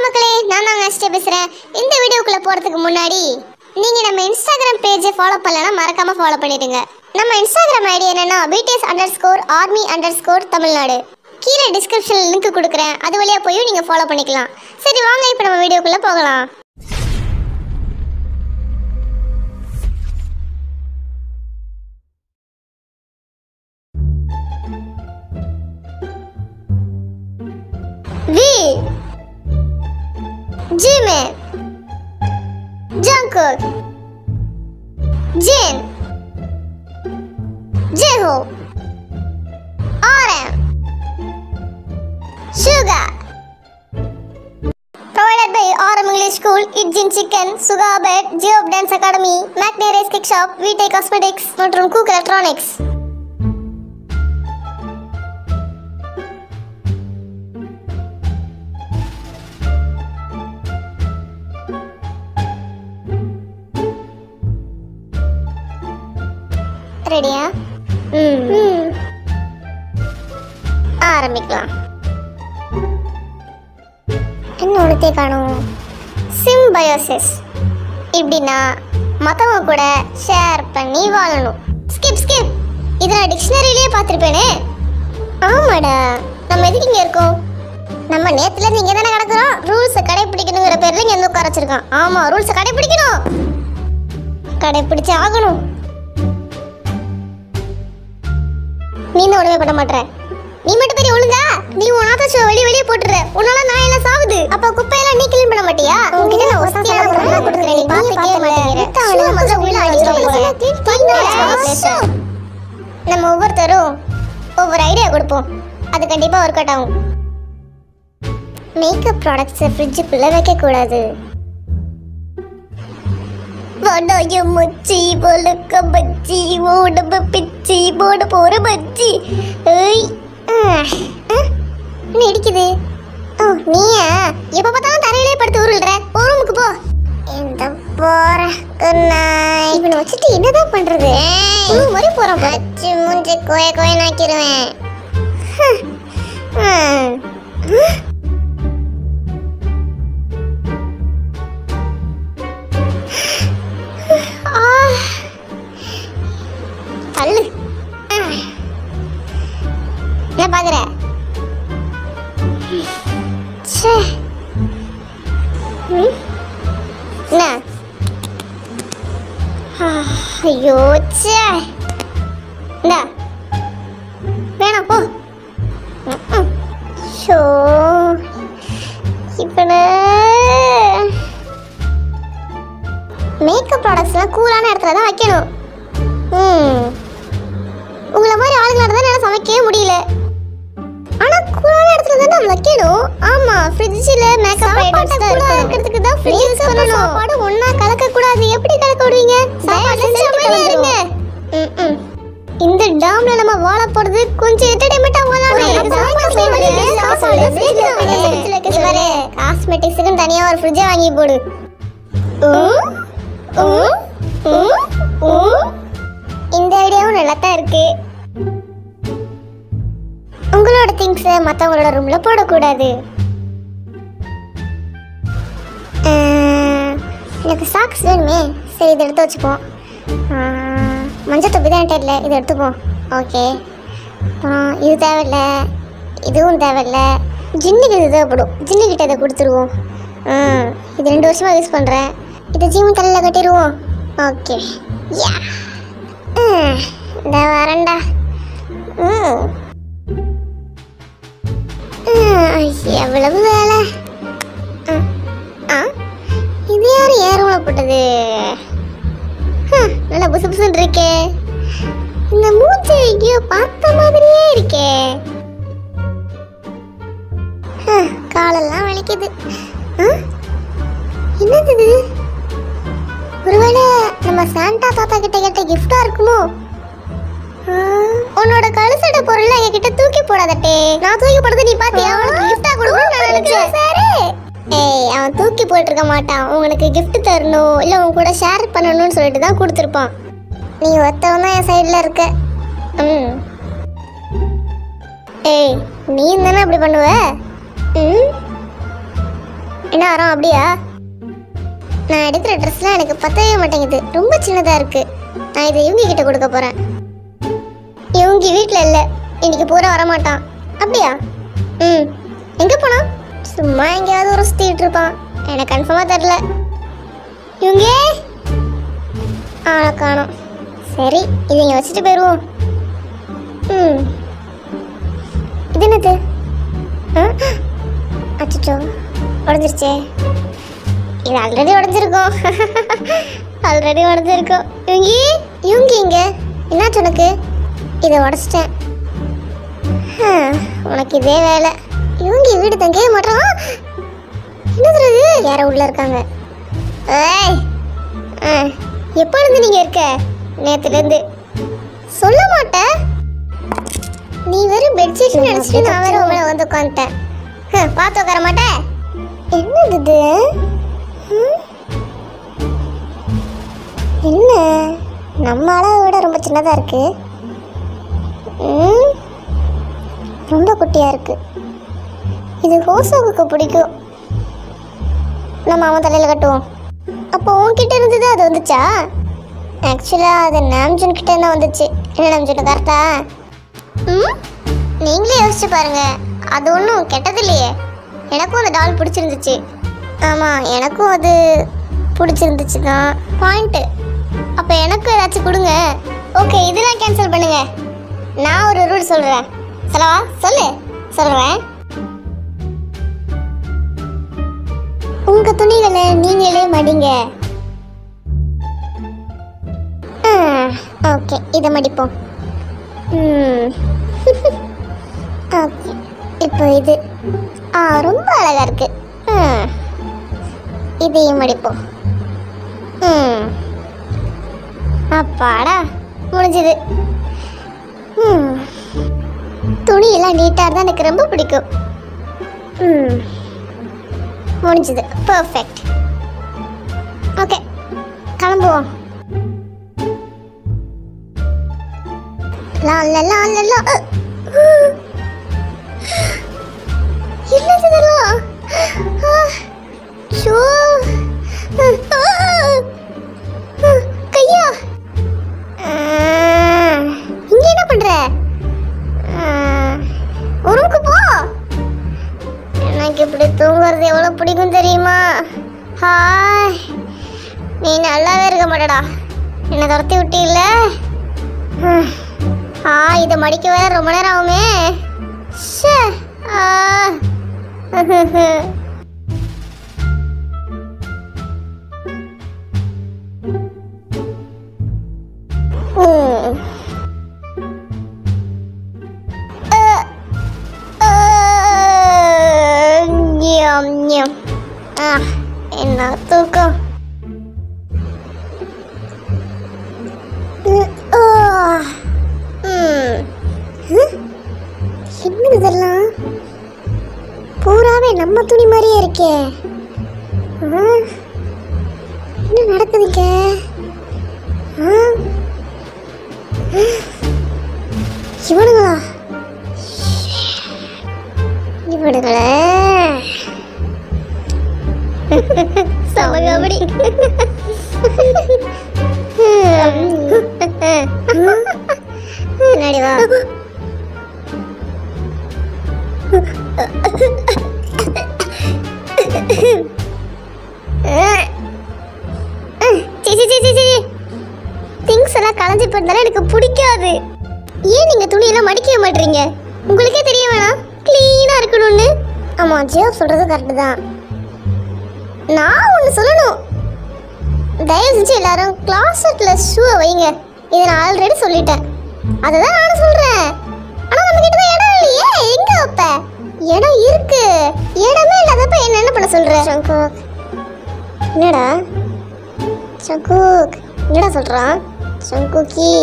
மக்களே நான் தான் நெக்ஸ்ட் பேசுறேன் இந்த வீடியோக்குள்ள போறதுக்கு முன்னாடி நீங்க நம்ம இன்ஸ்டாகிராம் பேஜை ஃபாலோ பண்ணலனா மறக்காம ஃபாலோ பண்ணிடுங்க நம்ம இன்ஸ்டாகிராம் ஐடி என்னன்னா BTS underscore army underscore Tamil Nadu கீழே டிஸ்கிரிப்ஷனில் லிங்க் கொடுக்குறேன் அது வழியா போய் நீங்க ஃபாலோ பண்ணிக்கலாம் சரி வாங்க இப்போ நம்ம வீடியோக்குள்ள போகலாம் V Jimin Jungkook Jin Jiho RM Sugar Provided by RM English School, Itjin Chicken, Suga Bed, Geob Dance Academy, Macne Race Kick Shop, VT Cosmetics மற்றும் Cook Electronics. ரெடியா ம் ஆரம்பிக்கலாம் என்ன ஒழுத்தே காணும் சிம்பயோசிஸ் இப்படின்னா மற்றவங்க கூட ஷேர் பண்ணி வாழணும் ஸ்கிப் ஸ்கிப் இதை நான் டிக்ஷனரியிலே பார்த்துருப்பேனே ஆமாடா நம்ம எதுக்கு இங்கே இருக்கோம் நம்ம நேத்துல இருந்து இங்கே தானே கிடக்குறோம் ரூல்ஸை கடைப்பிடிக்கணுங்கிற பேர்ல இங்கே வந்து உட்கார வச்சிருக்கான் ஆமாம் ரூல்ஸை கடைப்பிடிக்கணும் கடைப்பிடிச்சு ஆகணும் நீ தான் உடவே பண்ண மாட்டற நீ மட்டும் பெரிய ஒழுங்கா நீ உன் ஆத்தாச்சுவ வெளிய வெளிய போட்டுற உன்னால நான் எல்லாம் சாவுது அப்ப குப்பையெல்லாம் நீ கிளீன் பண்ண மாட்டியா உன்கிட்ட நான் ஒஸ்தியான பொருளா கொடுக்குறேன் நீ பார்த்து கேட்க மாட்டேங்கிற முதல்ல உள்ள அடிச்சு நம்ம ஒவ்வொருத்தரும் ஒவ்வொரு ஐடியா கொடுப்போம் அது கண்டிப்பா ஒர்க் அவுட் ஆகும் மேக்கப் ப்ராடக்ட்ஸை ஃப்ரிட்ஜுக்குள்ள வைக்க கூடாது வடாய மச்சி வழுக்க பச்சி உடம்பு பிச்சி போட போற பச்சி ஏய் ஆ, ஆ, என்ன இடிக்குது ஓ நீயா எப்ப பார்த்தாலும் தரையிலே படுத்து உருள்ற ஒரு ரூமுக்கு போ இந்த போற குன்னாய் இவனை வச்சுட்டு என்னதான் பண்றது ரூம் வரை போறான் வச்சு மூஞ்சி கோய கோய நாக்கிடுவேன் தள்ளு என்ன பாக்குற ச்சே. ம்? என்ன ஆ, ஐயோ ச்சே இந்தா வேணாம் போ ம்ம். ஷோ இப்போ மேக்கப் ப்ராடக்ட்ஸ்லாம் கூலான இடத்துல தான் வைக்கணும் ம் உங்களை மாதிரி ஆளுங்களால தான் என்னால் சமைக்கவே முடியல ஆனா கூலான இடத்துல தான் நம்ம வைக்கணும் ஆமா ஃப்ரிட்ஜ்ல மேக்கப் ஐட்டம்ஸ் தான் இருக்கும் இருக்கிறதுக்கு தான் ஃப்ரிட்ஜ் யூஸ் பண்ணனும் சாப்பாடு ஒண்ணா கலக்க கூடாது எப்படி கலக்க விடுவீங்க சாப்பாடு செஞ்சாமலே இருங்க ம்ம். இந்த டாம்ல நம்ம வாழ போறது கொஞ்சம் என்டர்டைன்மெண்டா வாழணும் காஸ்மெட்டிக்ஸுக்கு தனியா ஒரு ஃப்ரிட்ஜ் வாங்கி போடு உம், உம், உம், உம். இந்த ஐடியாவும் நல்லா தான் இருக்கு உங்களோட திங்ஸை மற்றவங்களோட ரூம்ல போடக்கூடாது அஹ், எனக்கு சாக்ஸ் வேணுமே சரி இதை எடுத்து வச்சுப்போம் அஹ், மஞ்சள் தொப்பி தான் இல்லை இதை எடுத்துப்போம் ஓகே அப்புறம் இது தேவையில்ல இதுவும் தேவையில்ல ஜின்னுக்கு இது தேவைப்படும் ஜின்னுக்கிட்ட இதை கொடுத்துருவோம் ம் இது ரெண்டு வருஷமாக யூஸ் பண்ணுறேன் இதை ஜீவன் தலையில் கட்டிடுவோம் ஓகே யா ம் இந்த வரேன்டா ம் ம், எவ்வளவு வேலை ம், ஆ இது யார் ஏறுவல போட்டது ஹம், நல்லா புசு புசுன்னு இருக்கே இந்த மூச்சு எங்கேயோ பார்த்த மாதிரியே இருக்கே ஹம், காலெல்லாம் வலிக்குது ஆ? என்னது இது ஒருவேளை நம்ம சாண்டா தாத்தா கிட்ட கேட்ட கிஃப்டா இருக்குமோ ஆ, உன்னோட கழுசட பொருள் எங்க கிட்ட தூக்கி போடாதட்டே நான் தூக்கி போடுறது நீ பாத்தியா உனக்கு கிஃப்டா கொடுக்கணும் நான் நினைச்சேன் சரி ஏய் அவன் தூக்கி போட்டிருக்க மாட்டான் உனக்கு gift தரணும் இல்ல உன் கூட ஷேர் பண்ணணும்னு சொல்லிட்டு தான் கொடுத்துருப்பான் நீ ஒத்தவன் தான் என் சைடுல இருக்க ம் ஏய் நீ தானே அப்படி பண்ணுவ ம் என்ன வரோம் அப்படியா நான் எடுக்கிற ட்ரெஸ்லாம் எனக்கு பத்தவே மாட்டேங்குது ரொம்ப சின்னதாக இருக்கு நான் இதை இவங்க கிட்ட கொடுக்க போகிறேன் இவங்க வீட்டில் இல்லை இன்னைக்கு பூரா வரமாட்டான் அப்படியா ம் எங்கே போனான் சும்மா எங்கேயாவது ஒரு சுற்றிட்டு இருப்பான் எனக்கு கன்ஃபார்மாக தெரில இவங்க ஆளை காணோம் சரி இதை இங்கே வச்சுட்டு போயிடுவோம் ம் இது என்னது ஆ அச்சோ உடஞ்சிருச்சே இது ஆல்ரெடி உடஞ்சிருக்கும் ஆல்ரெடி உடஞ்சிருக்கும் இவங்கி இவங்க இங்க என்னாச்சு உனக்கு இதை உடச்சிட்டேன் ஹம், உனக்கு இதே வேலை இவங்க வீடு தங்கவே மாட்டான் என்னது இது யாரோ உள்ள இருக்காங்க ஏய் ஆ, எப்போ இருந்து நீங்க இருக்க நேத்துல இருந்து சொல்ல மாட்டேன் நீ வெறும் பெட்ஷீட் நினைச்சிட்டு நான் வேற உங்களை வந்து உட்காந்துட்டேன் ஹம், பார்த்து உட்கார மாட்டேன் என்னது இது ஹம்? என்ன நம்ம அளவை விட ரொம்ப சின்னதாக இருக்கு ம், ரொம்ப குட்டியாக இருக்கு இது ஹோசாவுக்கு பிடிக்கும் நம்ம அவன் தலையில் கட்டுவோம் அப்போ உன்கிட்ட இருந்தது அது வந்துச்சா ஆக்சுவலாக அது நாம்ஜுன் கிட்ட தான் வந்துச்சு என்ன நாம்ஜுன் கரெக்டா ம் நீங்களே யோசிச்சு பாருங்க அது ஒன்றும் கெட்டது இல்லையே எனக்கும் அந்த டால் பிடிச்சிருந்துச்சு ஆமாம் எனக்கும் அது பிடிச்சிருந்துச்சு தான் பாயிண்ட்டு அப்போ எனக்கும் ஏதாச்சும் கொடுங்க ஓகே இதெல்லாம் கேன்சல் பண்ணுங்க நான் ஒரு ரூல் சொல்கிறேன் சொல்லவா சொல்லு சொல்கிறேன் உங்கள் துணிகளை நீங்களே மடிங்க ஓகே இதை மடிப்போம் ம் ஓகே இப்போ இது ஆ ரொம்ப அழகா இருக்கு ம் இதையும் மடிப்போம் ம் அப்பாடா முடிஞ்சது ம் துணியெல்லாம் நீட்டாக இருந்தால் எனக்கு ரொம்ப பிடிக்கும் ம் முடிஞ்சது பர்ஃபெக்ட் ஓகே கிளம்புவோம் லா லா லா லா லா அ, உ. என்னது இதெல்லாம் ஆ, ஷோ அ, ஆ, அ, கையா ஆ, இங்க என்ன பண்ற உருமுக்கு போ எனக்கு இப்படி தூங்குறது எவ்வளவு பிடிக்கும் தெரியுமா ஹாய் நீ நல்லாவே இருக்க மாட்டடா என்னை துரத்தி விட்டீல்ல ஆ இதை மடிக்க வேற ரொம்ப நேரம் ஆகுமே ஷே ஆ ம். அ, அ, ஞம், ஞம். ஆ, என்ன தூக்கம் ம், ஆ. ம். ஹம்? என்னது இதெல்லாம் பூராவே நம்ம துணி மாதிரியே இருக்கே ஆ? என்ன நடக்குதுங்க ஆ? இவனுங்களா இவனுங்களே சமகாபடி முன்னாடி வா திங்ஸ் எல்லாம் களைஞ்சு போயிருந்தாலும் எனக்கு பிடிக்காது ஏன் நீங்க துணியெல்லாம் மடிக்கவே மாட்டீங்க உங்களுக்கே தெரிய வேணாம் க்ளீனா இருக்கணும்னு ஆமா ஜியோ சொல்றது கரெக்ட் தான் நான் ஒன்று சொல்லணும் தயவு செஞ்சு எல்லாரும் கிளாசெட்ல ஷூவை வைங்க இதை நான் ஆல்ரெடி சொல்லிட்டேன் அதை தான் நானும் சொல்றேன் ஆனா நம்ம கிட்ட தான் இடம் இல்லையே எங்க வைப்ப இடம் இருக்கு இடமே இல்லாதப்ப என்ன என்ன பண்ண சொல்ற சங்கோக் என்னடா சங்கோக் என்னடா சொல்றான் சங்கோக்கி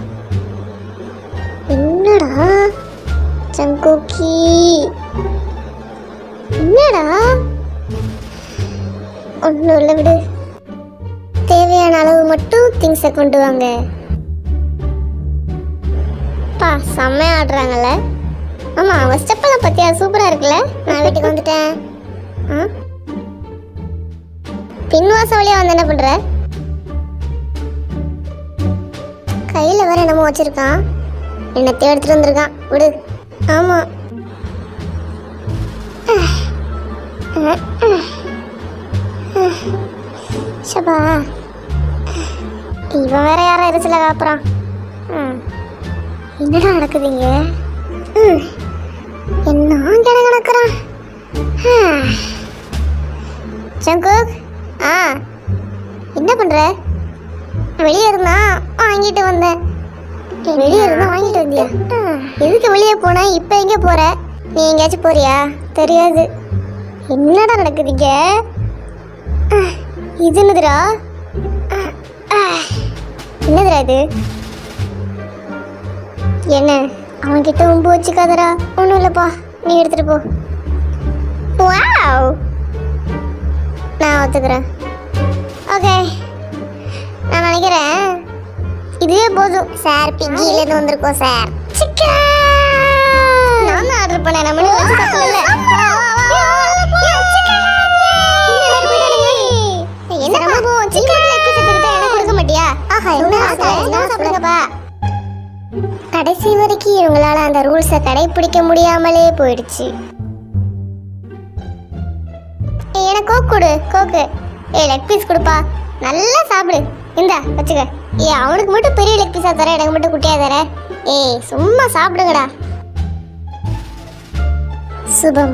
என்னடா சங்கோக்கி என்னடா ஒன்றும் இல்லை விடு தேவையான அளவு மட்டும் திங்ஸை கொண்டு வாங்க பா செம்மையா ஆடுறாங்கல்ல ஆமா அவன் ஸ்டெப்பெல்லாம் பத்தியா சூப்பரா இருக்குல்ல நான் வீட்டுக்கு வந்துட்டேன் ஆ பின்வாச வழியா வந்து என்ன பண்ற கையில வேற என்னமோ வச்சிருக்கான் என்னத்தையும் எடுத்துட்டு வந்திருக்கான் விடு ஆமா சபா இவன் வேற யாரா எரிச்சல காப்புறான் ம். என்னடா நடக்குதுங்க ம். என்ன கிட நடக்கிறான் சங்குக் ஆ என்ன பண்ற வெளியே இருந்தா வாங்கிட்டு வந்தேன் வெளியே இருந்தா வாங்கிட்டு வந்தியா எதுக்கு வெளியே போன இப்போ எங்க போற நீ எங்கேயாச்சும் போறியா தெரியாது என்னடா நடக்குதுங்க அஹ், இது என்னதுடா அஹ், அஹ். என்னதுடா இது என்ன அவன்கிட்ட உம்பு வச்சுக்காதடா ஒன்றும் இல்லைப்பா நீ எடுத்துட்டு போ வாவ் நான் ஒத்துக்கிறேன் ஓகே நான் நினைக்கிறேன் இதுவே போதும் சார் பிக்கிலேருந்து வந்திருக்கோம் சார் சிக்கன் நான் தான் ஆர்டர் பண்ணேன் நம்ம வச்சு தப்பு இல்லை என்ன சம்பவம் சிக்கன் லெக் பீஸ் எடுத்துக்கிட்டா எனக்கு கொடுக்க மாட்டியா ஆஹா என்ன என்ன சாப்பிடுங்கப்பா கடைசி வரைக்கும் இவங்களால அந்த ரூல்ஸை கடைபிடிக்க முடியாமலே போயிடுச்சு ஏய், எனக்கு கோக் கொடு கோக்கு ஏய் லெக் பீஸ் கொடுப்பா நல்லா சாப்பிடு இந்தா வச்சுக்க ஏய் அவனுக்கு மட்டும் பெரிய லெக் பீஸா தர எனக்கு மட்டும் குட்டியா தர ஏய் சும்மா சாப்பிடுங்கடா சுபம்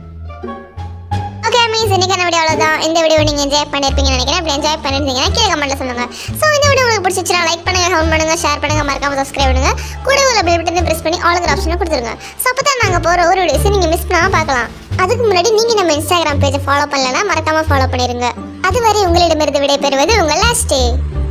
ஓகே மீஸ் இன்னைக்கான வீடியோ அவ்வளோதான் இந்த வீடியோ நீங்கள் என்ஜாய் பண்ணியிருப்பீங்கன்னு நினைக்கிறேன் அப்படி என்ஜாய் பண்ணியிருந்தீங்கன்னா கீழே கமெண்ட்ல சொல்லுங்க ஸோ இந்த வீடியோ உங்களுக்கு பிடிச்சிச்சுன்னா லைக் பண்ணுங்க ஹோம் பண்ணுங்க ஷேர் பண்ணுங்க மறக்காம சப்ஸ்கிரைப் பண்ணுங்க கூட உள்ள பெல் பட்டனை பிரஸ் பண்ணி ஆளுங்கிற ஆப்ஷனை கொடுத்துருங்க ஸோ அப்போ தான் நாங்கள் போகிற ஒரு வீடியோஸை நீங்கள் மிஸ் பண்ணாமல் பார்க்கலாம் அதுக்கு முன்னாடி நீங்கள் நம்ம இன்ஸ்டாகிராம் பேஜை ஃபாலோ பண்ணலன்னா மறக்காம ஃபாலோ பண்ணிருங்க அதுவரை உங்களிடமிருந்து விடைபெறுவது உங்கள் லாஸ்ட் டே